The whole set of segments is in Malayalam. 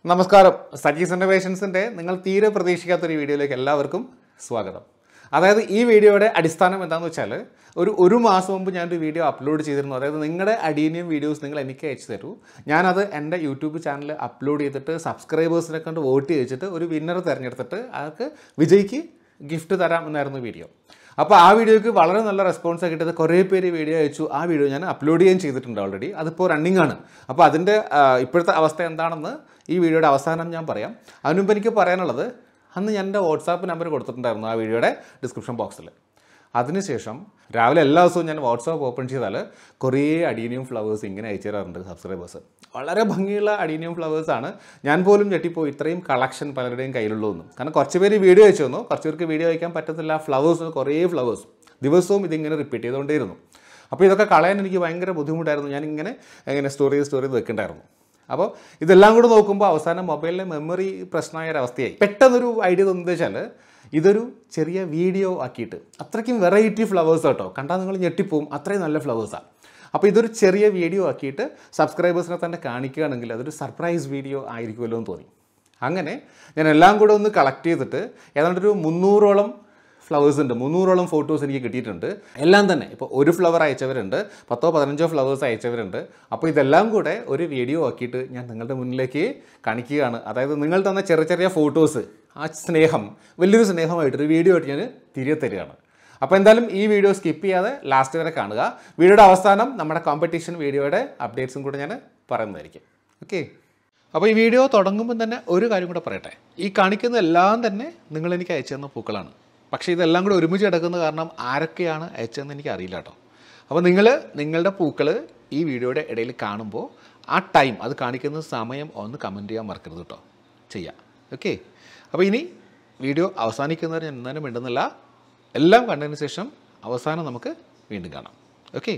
നമസ്കാരം സജീസ് ഇന്നോവേഷൻസിൻ്റെ നിങ്ങൾ തീരെ പ്രതീക്ഷിക്കാത്തൊരു വീഡിയോയിലേക്ക് എല്ലാവർക്കും സ്വാഗതം അതായത് ഈ വീഡിയോയുടെ അടിസ്ഥാനം എന്താണെന്ന് വെച്ചാൽ ഒരു ഒരു മാസം മുമ്പ് ഞാനൊരു വീഡിയോ അപ്ലോഡ് ചെയ്തിരുന്നു അതായത് നിങ്ങളുടെ അഡീനിയം വീഡിയോസ് നിങ്ങൾ എനിക്ക് അയച്ചു തരൂ ഞാനത് എൻ്റെ യൂട്യൂബ് ചാനൽ അപ്ലോഡ് ചെയ്തിട്ട് സബ്സ്ക്രൈബേഴ്സിനെ കൊണ്ട് വോട്ട് ചെയ്യിച്ചിട്ട് ഒരു വിന്നർ തിരഞ്ഞെടുത്തിട്ട് അയാൾക്ക് വിജയ്ക്ക് ഗിഫ്റ്റ് തരാം എന്നായിരുന്നു വീഡിയോ അപ്പോൾ ആ വീഡിയോയ്ക്ക് വളരെ നല്ല റെസ്പോൺസ് കിട്ടിയത് കുറേ പേര് വീഡിയോ അയച്ചു ആ വീഡിയോ ഞാൻ അപ്ലോഡ് ചെയ്യാൻ ചെയ്തിട്ടുണ്ട് ഓൾറെഡി അതിപ്പോൾ റണ്ണിങ് ആണ് അപ്പോൾ അതിൻ്റെ ആ, ഇപ്പോഴത്തെ അവസ്ഥ എന്താണെന്ന് ഈ വീഡിയോയുടെ അവസാനം ഞാൻ പറയാം അതിനു മുമ്പ് എനിക്ക് പറയാനുള്ളത് അന്ന് ഞാൻ എൻ്റെ വാട്സാപ്പ് നമ്പർ കൊടുത്തിട്ടുണ്ടായിരുന്നു ആ വീഡിയോയുടെ ഡിസ്ക്രിപ്ഷൻ ബോക്സിൽ അതിനുശേഷം രാവിലെ എല്ലാ ദിവസവും ഞാൻ വാട്സാപ്പ് ഓപ്പൺ ചെയ്താൽ കുറേ അഡീനിയം ഫ്ലവേഴ്സ് ഇങ്ങനെ അയച്ചു തരാറുണ്ട് സബ്സ്ക്രൈബേഴ്സ് വളരെ ഭംഗിയുള്ള അഡീനിയം ഫ്ലവേഴ്സ് ആണ് ഞാൻ പോലും ഞെട്ടിപ്പോയി ഇത്രയും കളക്ഷൻ പലരുടെയും കയ്യിലുള്ളൂ എന്ന് കാരണം കുറച്ച് പേര് വീഡിയോ അയച്ചു തന്നു കുറച്ച് പേർക്ക് വീഡിയോ അയക്കാൻ പറ്റത്തില്ല ഫ്ലവേഴ്സ് കുറേ ഫ്ലവേഴ്സ് ദിവസവും ഇതിങ്ങനെ റിപ്പീറ്റ് ചെയ്തുകൊണ്ടേയിരുന്നു അപ്പോൾ ഇതൊക്കെ കളയാൻ എനിക്ക് ഭയങ്കര ബുദ്ധിമുട്ടായിരുന്നു ഞാനിങ്ങനെ ഇങ്ങനെ സ്റ്റോർ ചെയ്ത് സ്റ്റോർ ചെയ്ത് വെക്കേണ്ടായിരുന്നു അപ്പോൾ ഇതെല്ലാം കൂടെ നോക്കുമ്പോൾ അവസാനം മൊബൈലിലെ മെമ്മറി പ്രശ്നമായ ഒരു അവസ്ഥയായി പെട്ടെന്നൊരു ഐഡിയ തോന്നുന്നത് വെച്ചാൽ ഇതൊരു ചെറിയ വീഡിയോ ആക്കിയിട്ട് അത്രയ്ക്കും വെറൈറ്റി ഫ്ലവേഴ്സ് കേട്ടോ കണ്ടാൽ നിങ്ങൾ ഞെട്ടിപ്പോവും അത്രയും നല്ല ഫ്ലവേഴ്സാണ് അപ്പോൾ ഇതൊരു ചെറിയ വീഡിയോ ആക്കിയിട്ട് സബ്സ്ക്രൈബേഴ്സിനെ തന്നെ കാണിക്കുകയാണെങ്കിൽ അതൊരു സർപ്രൈസ് വീഡിയോ ആയിരിക്കുമല്ലോ എന്ന് തോന്നി അങ്ങനെ ഞാൻ എല്ലാം കൂടെ ഒന്ന് കളക്ട് ചെയ്തിട്ട് ഏതാണ്ട് ഒരു മുന്നൂറോളം ഫ്ലവേഴ്സ് ഉണ്ട് മുന്നൂറോളം ഫോട്ടോസ് എനിക്ക് കിട്ടിയിട്ടുണ്ട് എല്ലാം തന്നെ ഇപ്പോൾ ഒരു ഫ്ലവർ അയച്ചവരുണ്ട് പത്തോ പതിനഞ്ചോ ഫ്ലവേഴ്സ് അയച്ചവരുണ്ട് അപ്പോൾ ഇതെല്ലാം കൂടെ ഒരു വീഡിയോ ആക്കിയിട്ട് ഞാൻ നിങ്ങളുടെ മുന്നിലേക്ക് കാണിക്കുകയാണ് അതായത് നിങ്ങൾ തന്ന ചെറിയ ചെറിയ ഫോട്ടോസ് ആ സ്നേഹം വലിയൊരു സ്നേഹമായിട്ട് ഒരു വീഡിയോ ആയിട്ട് ഞാൻ തിരികെ തരികയാണ് അപ്പോൾ എന്തായാലും ഈ വീഡിയോ സ്കിപ്പ് ചെയ്യാതെ ലാസ്റ്റ് വരെ കാണുക വീഡിയോയുടെ അവസാനം നമ്മുടെ കോമ്പറ്റീഷൻ വീഡിയോയുടെ അപ്ഡേറ്റ്സും കൂടെ ഞാൻ പറയുന്നതായിരിക്കും ഓക്കെ അപ്പോൾ ഈ വീഡിയോ തുടങ്ങുമ്പോൾ തന്നെ ഒരു കാര്യം കൂടെ പറയട്ടെ ഈ കാണിക്കുന്ന എല്ലാം തന്നെ നിങ്ങൾ എനിക്ക് അയച്ചു തന്ന പൂക്കളാണ് പക്ഷേ ഇതെല്ലാം കൂടെ ഒരുമിച്ച് കിടക്കുന്ന കാരണം ആരൊക്കെയാണ് അയച്ചതെന്ന് എനിക്ക് അറിയില്ല കേട്ടോ അപ്പോൾ നിങ്ങൾ നിങ്ങളുടെ പൂക്കൾ ഈ വീഡിയോയുടെ ഇടയിൽ കാണുമ്പോൾ ആ ടൈം അത് കാണിക്കുന്ന സമയം ഒന്ന് കമൻറ്റ് ചെയ്യാൻ മറക്കരുത് കേട്ടോ ചെയ്യാം ഓക്കെ അപ്പോൾ ഇനി വീഡിയോ അവസാനിക്കുന്നവരെ ഞാൻ എന്നാലും മിണ്ടുന്നില്ല എല്ലാം കണ്ടതിന് ശേഷം അവസാനം നമുക്ക് വീണ്ടും കാണാം ഓക്കെ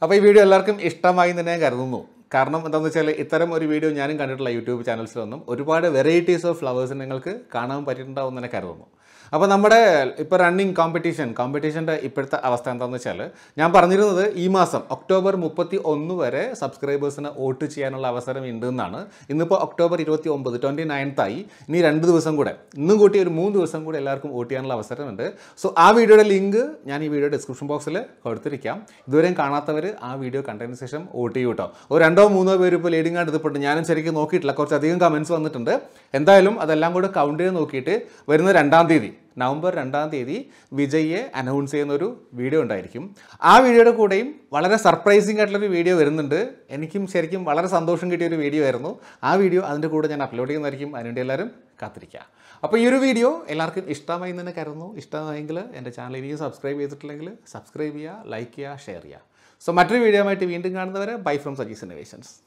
അപ്പോൾ ഈ വീഡിയോ എല്ലാവർക്കും ഇഷ്ടമായി എന്ന് തന്നെ ഞാൻ കരുതുന്നു കാരണം എന്താണെന്ന് വെച്ചാൽ ഇത്തരം ഒരു വീഡിയോ ഞാനും കണ്ടിട്ടുള്ള യൂട്യൂബ് ചാനൽസിലൊന്നും ഒരുപാട് വെറൈറ്റീസ് ഓഫ് ഫ്ലവേഴ്സ് നിങ്ങൾക്ക് കാണാൻ പറ്റിയിട്ടുണ്ടാവും എന്ന് തന്നെ കരുതുന്നു അപ്പോൾ നമ്മുടെ ഇപ്പോൾ റണ്ണിങ് കോമ്പറ്റീഷൻ കോമ്പറ്റീഷൻ്റെ ഇപ്പോഴത്തെ അവസ്ഥ എന്താണെന്ന് വെച്ചാൽ ഞാൻ പറഞ്ഞിരുന്നത് ഈ മാസം ഒക്ടോബർ മുപ്പത്തി ഒന്ന് വരെ സബ്സ്ക്രൈബേഴ്സിന് വോട്ട് ചെയ്യാനുള്ള അവസരം ഉണ്ട് എന്നാണ് ഇന്നിപ്പോൾ ഒക്ടോബർ ഇരുപത്തി ഒമ്പത് ട്വൻറ്റി നയൻത്തായി ഇനി രണ്ട് ദിവസം കൂടെ ഇന്നും കൂട്ടി ഒരു മൂന്ന് ദിവസം കൂടെ എല്ലാവർക്കും വോട്ട് ചെയ്യാനുള്ള അവസരമുണ്ട് സോ ആ വീഡിയോയുടെ ലിങ്ക് ഞാൻ ഈ വീഡിയോ ഡിസ്ക്രിപ്ഷൻ ബോക്സിൽ കൊടുത്തിരിക്കാം ഇതുവരെയും കാണാത്തവർ ആ വീഡിയോ കണ്ടതിന് ശേഷം വോട്ട് ചെയ്യൂ കേട്ടോ ഒരു രണ്ടോ മൂന്നോ പേര് ഇപ്പോൾ ലീഡിംഗ് ആയിട്ട് ഇതിപ്പോൾ ഞാനും ശരിക്കും നോക്കിയിട്ടില്ല കുറച്ചധികം കമൻസ് വന്നിട്ടുണ്ട് എന്തായാലും അതെല്ലാം കൂടെ കൗണ്ട് ചെയ്ത് നോക്കിയിട്ട് വരുന്ന രണ്ടാം തീയതി നവംബർ രണ്ടാം തീയതി വിജയെ അനൗൺസ് ചെയ്യുന്ന ഒരു വീഡിയോ ഉണ്ടായിരിക്കും ആ വീഡിയോയുടെ കൂടെയും വളരെ സർപ്രൈസിംഗ് ആയിട്ടുള്ളൊരു വീഡിയോ വരുന്നുണ്ട് എനിക്കും ശരിക്കും വളരെ സന്തോഷം കിട്ടിയ ഒരു വീഡിയോ ആയിരുന്നു ആ വീഡിയോ അതിൻ്റെ കൂടെ ഞാൻ അപ്ലോഡ് ചെയ്യുന്നതായിരിക്കും അതിനുവേണ്ടി എല്ലാവരും കാത്തിരിക്കുക അപ്പോൾ ഈ ഒരു വീഡിയോ എല്ലാവർക്കും ഇഷ്ടമായി എന്ന് തന്നെ കരുതുന്നു ഇഷ്ടമായെങ്കിൽ എൻ്റെ ചാനൽ ഇനിയും സബ്സ്ക്രൈബ് ചെയ്തിട്ടില്ലെങ്കിൽ സബ്സ്ക്രൈബ് ചെയ്യുക ലൈക്ക് ചെയ്യുക ഷെയർ ചെയ്യുക സോ മറ്റൊരു വീഡിയോ ആയിട്ട് വീണ്ടും കാണുന്നവരെ ബൈ ഫ്രം സജീസ് ഇന്നോവേഷൻസ്